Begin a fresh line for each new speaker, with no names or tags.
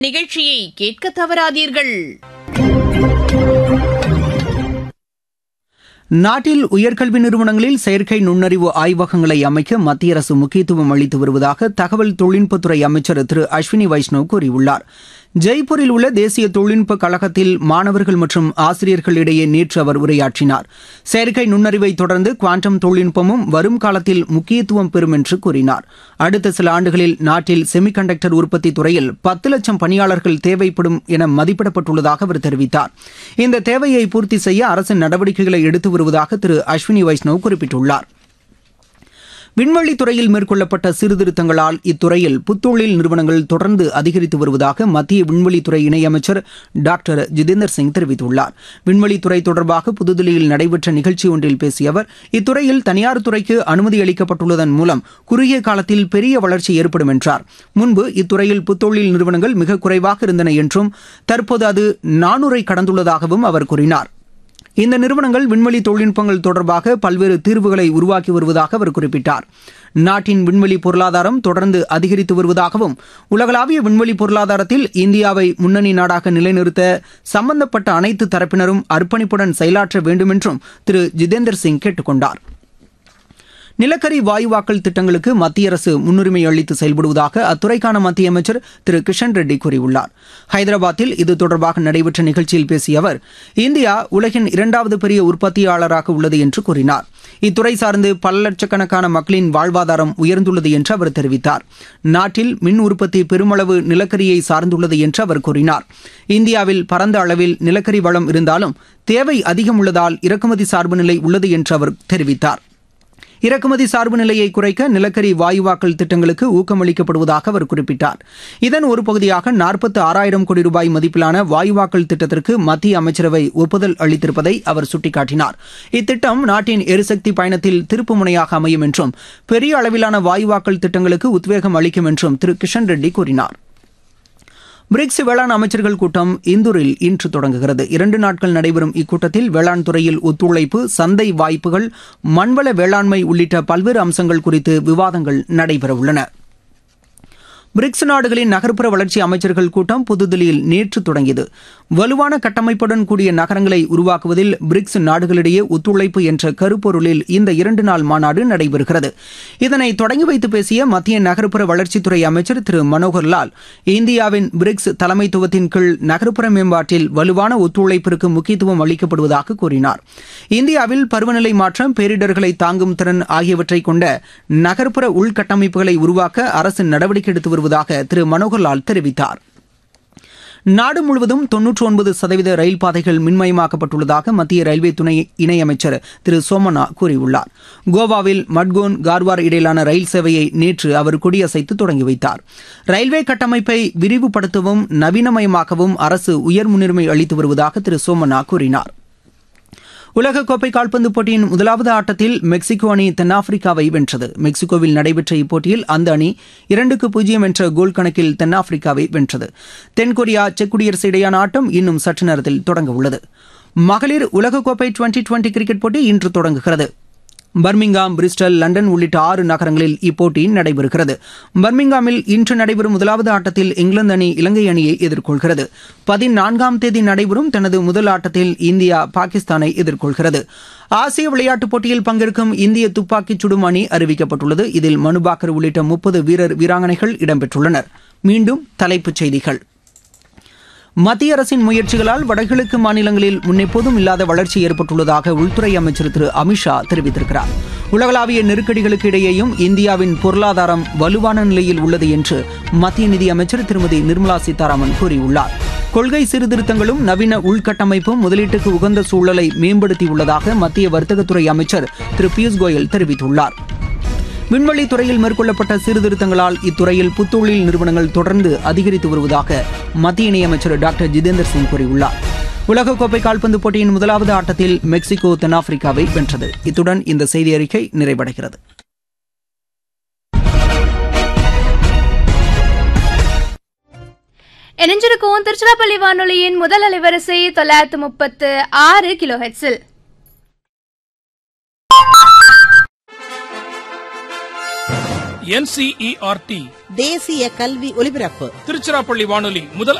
நிகழ்ச்சியை கேட்க தவறாதீர்கள்
நாட்டில் உயர்கல்வி நிறுவனங்களில் செயற்கை நுண்ணறிவு ஆய்வகங்களை அமைக்க மத்திய அரசு முக்கியத்துவம் அளித்து வருவதாக தகவல் தொழில்நுட்பத்துறை அமைச்சர் திரு அஸ்வினி வைஷ்ணவ் கூறியுள்ளார் ஜெய்ப்பூரில் உள்ள தேசிய தொழில்நுட்ப கழகத்தில் மாணவர்கள் மற்றும் ஆசிரியர்களிடையே நேற்று அவர் உரையாற்றினார் செயற்கை நுண்ணறிவை தொடர்ந்து குவாண்டம் தொழில்நுட்பமும் வரும் காலத்தில் முக்கியத்துவம் பெறும் என்று கூறினார் அடுத்த சில ஆண்டுகளில் நாட்டில் செமிகண்டக்டர் உற்பத்தி துறையில் பத்து லட்சம் பணியாளர்கள் தேவைப்படும் என மதிப்பிடப்பட்டுள்ளதாக அவர் தெரிவித்தார் இந்த தேவையை பூர்த்தி செய்ய அரசின் நடவடிக்கைகளை எடுத்து வருவதாக திரு அஸ்வினி வைஷ்ணவ் குறிப்பிட்டுள்ளார் விண்வெளி துறையில் மேற்கொள்ளப்பட்ட சீர்திருத்தங்களால் இத்துறையில் புத்தொழில் நிறுவனங்கள் தொடர்ந்து அதிகரித்து வருவதாக மத்திய விண்வெளித்துறை இணையமைச்சர் டாக்டர் ஜிதேந்தர் சிங் தெரிவித்துள்ளார் விண்வெளித்துறை தொடர்பாக புதுதில்லியில் நடைபெற்ற நிகழ்ச்சி ஒன்றில் பேசிய அவர் இத்துறையில் தனியார் துறைக்கு அனுமதி அளிக்கப்பட்டுள்ளதன் மூலம் குறுகிய காலத்தில் பெரிய வளர்ச்சி ஏற்படும் என்றார் முன்பு இத்துறையில் புத்தொழில் நிறுவனங்கள் மிக குறைவாக இருந்தன என்றும் தற்போது அது நானூறை கடந்துள்ளதாகவும் அவர் கூறினார் இந்த நிறுவனங்கள் விண்வெளி தொழில்நுட்பங்கள் தொடர்பாக பல்வேறு தீர்வுகளை உருவாக்கி வருவதாக அவர் குறிப்பிட்டார் நாட்டின் விண்வெளி பொருளாதாரம் தொடர்ந்து அதிகரித்து வருவதாகவும் உலகளாவிய விண்வெளி பொருளாதாரத்தில் இந்தியாவை முன்னணி நாடாக நிலைநிறுத்த சம்பந்தப்பட்ட அனைத்து தரப்பினரும் அர்ப்பணிப்புடன் செயலாற்ற வேண்டும் என்றும் திரு ஜிதேந்தர் சிங் கேட்டுக் கொண்டார் நிலக்கரி வாயுவாக்கல் திட்டங்களுக்கு மத்திய அரசு முன்னுரிமை அளித்து செயல்படுவதாக அத்துறைக்கான மத்திய அமைச்சர் திரு கிஷன் ரெட்டி கூறியுள்ளார் ஹைதராபாத்தில் இது தொடர்பாக நடைபெற்ற நிகழ்ச்சியில் பேசிய அவர் இந்தியா உலகின் இரண்டாவது பெரிய உற்பத்தியாளராக உள்ளது என்று கூறினார் இத்துறை சார்ந்து பல லட்சக்கணக்கான மக்களின் வாழ்வாதாரம் உயர்ந்துள்ளது என்று அவர் தெரிவித்தார் நாட்டில் மின் உற்பத்தி பெருமளவு நிலக்கரியை சார்ந்துள்ளது என்று அவர் கூறினார் இந்தியாவில் பரந்த அளவில் நிலக்கரி வளம் இருந்தாலும் தேவை அதிகம் உள்ளதால் இறக்குமதி சார்பு நிலை உள்ளது என்று அவர் தெரிவித்தார் இறக்குமதி சார்பு நிலையை குறைக்க நிலக்கரி வாயுவாக்கல் திட்டங்களுக்கு ஊக்கமளிக்கப்படுவதாக அவர் குறிப்பிட்டார் இதன் ஒரு பகுதியாக நாற்பத்து ஆறாயிரம் கோடி ரூபாய் மதிப்பிலான வாயுவாக்கல் திட்டத்திற்கு மத்திய அமைச்சரவை ஒப்புதல் அளித்திருப்பதை அவர் சுட்டிக்காட்டினார் இத்திட்டம் நாட்டின் எரிசக்தி பயணத்தில் திருப்பு முனையாக அமையும் என்றும் பெரிய அளவிலான வாயுவாக்கல் திட்டங்களுக்கு உத்வேகம் அளிக்கும் என்றும் திரு கிஷன் ரெட்டி கூறினார் பிரிக்ஸ் வேளாண் அமைச்சர்கள் கூட்டம் இந்தூரில் இன்று தொடங்குகிறது இரண்டு நாட்கள் நடைபெறும் இக்கூட்டத்தில் வேளாண் துறையில் ஒத்துழைப்பு சந்தை வாய்ப்புகள் மண்வள வேளாண்மை உள்ளிட்ட பல்வேறு அம்சங்கள் குறித்து விவாதங்கள் நடைபெறவுள்ளன பிரிக்ஸ் நாடுகளின் நகர்ப்புற வளர்ச்சி அமைச்சர்கள் கூட்டம் புதுதில்லியில் நேற்று தொடங்கியது வலுவான கட்டமைப்புடன் கூடிய நகரங்களை உருவாக்குவதில் பிரிக்ஸ் நாடுகளிடையே ஒத்துழைப்பு என்ற கருப்பொருளில் இந்த இரண்டு நாள் மாநாடு நடைபெறுகிறது இதனை தொடங்கி வைத்து பேசிய மத்திய நகர்ப்புற வளர்ச்சித்துறை அமைச்சர் திரு மனோகர் லால் இந்தியாவின் பிரிக்ஸ் தலைமைத்துவத்தின் கீழ் நகர்ப்புற மேம்பாட்டில் வலுவான ஒத்துழைப்பிற்கு முக்கியத்துவம் அளிக்கப்படுவதாக கூறினார் இந்தியாவில் பருவநிலை மாற்றம் பேரிடர்களை தாங்கும் திறன் ஆகியவற்றை கொண்ட நகர்ப்புற உள்கட்டமைப்புகளை உருவாக்க அரசு நடவடிக்கை எடுத்து வருவதாக திரு மனோகர்லால் தெரிவித்தார் நாடு முழுவதும் தொன்னூற்றி ஒன்பது சதவீத ரயில் பாதைகள் மின்மயமாக்கப்பட்டுள்ளதாக மத்திய ரயில்வே துணை இணையமைச்சர் திரு சோமனா கூறியுள்ளார் கோவாவில் மட்கோன் கார்வார் இடையிலான ரயில் சேவையை நேற்று அவர் கொடியசைத்து தொடங்கி வைத்தார் ரயில்வே கட்டமைப்பை விரிவுபடுத்தவும் நவீனமயமாக்கவும் அரசு உயர் முன்னுரிமை அளித்து வருவதாக திரு சோமனா கூறினார் உலகக்கோப்பை கால்பந்து போட்டியின் முதலாவது ஆட்டத்தில் மெக்சிகோ அணி தென்னாப்பிரிக்காவை வென்றது மெக்சிகோவில் நடைபெற்ற இப்போட்டியில் அந்த அணி இரண்டுக்கு பூஜ்ஜியம் என்ற கோல் கணக்கில் தென்னாப்பிரிக்காவை வென்றது தென்கொரியா செக் குடியரசு இடையான ஆட்டம் இன்னும் சற்று நேரத்தில் தொடங்க உள்ளது மகளிர் உலகக்கோப்பை டுவெண்டி டுவெண்டி கிரிக்கெட் போட்டி இன்று தொடங்குகிறது பர்மிங்காம் பிரிஸ்டல் லண்டன் உள்ளிட்ட ஆறு நகரங்களில் இப்போட்டி நடைபெறுகிறது பர்மிங்காமில் இன்று நடைபெறும் முதலாவது ஆட்டத்தில் இங்கிலாந்து அணி இலங்கை அணியை எதிர்கொள்கிறது பதினான்காம் தேதி நடைபெறும் தனது முதல் ஆட்டத்தில் இந்தியா பாகிஸ்தானை எதிர்கொள்கிறது ஆசிய விளையாட்டுப் போட்டியில் பங்கேற்கும் இந்திய துப்பாக்கிச் சுடும் அணி அறிவிக்கப்பட்டுள்ளது இதில் மனுபாக்கர் உள்ளிட்ட முப்பது வீரர் வீராங்கனைகள் இடம்பெற்றுள்ளனர் மீண்டும் தலைப்புச் செய்திகள் மத்திய அரசின் முயற்சிகளால் வடகிழக்கு மாநிலங்களில் முன்னெப்போதும் இல்லாத வளர்ச்சி ஏற்பட்டுள்ளதாக உள்துறை அமைச்சர் திரு அமித்ஷா தெரிவித்திருக்கிறார் உலகளாவிய நெருக்கடிகளுக்கு இடையேயும் இந்தியாவின் பொருளாதாரம் வலுவான நிலையில் உள்ளது என்று மத்திய நிதி அமைச்சர் திருமதி நிர்மலா சீதாராமன் கூறியுள்ளார் கொள்கை சீர்திருத்தங்களும் நவீன உள்கட்டமைப்பும் முதலீட்டுக்கு உகந்த சூழலை மேம்படுத்தியுள்ளதாக மத்திய வர்த்தகத்துறை அமைச்சர் திரு பியூஷ் கோயல் தெரிவித்துள்ளார் விண்வெளி துறையில் மேற்கொள்ளப்பட்ட சீர்திருத்தங்களால் இத்துறையில் புத்தொழில் நிறுவனங்கள் தொடர்ந்து அதிகரித்து வருவதாக மத்திய இணையமைச்சர் டாக்டர் ஜிதேந்தர் சிங் கூறியுள்ளார் உலகக்கோப்பை கால்பந்து போட்டியின் முதலாவது ஆட்டத்தில் மெக்சிகோ தென்னாப்பிரிக்காவை வென்றது இத்துடன் இந்த செய்தி அறிக்கை நிறைவடைகிறது
இணைஞ்சிருக்கும் திருச்சிராப்பள்ளி வானொலியின் முதல் அலைவரிசை தொள்ளாயிரத்து முப்பத்து ஆறு கிலோ ஹெட்ஸில்
என்சிஇஆர்டி
தேசிய கல்வி ஒலிபரப்பு
திருச்சிராப்பள்ளி வானொலி முதல்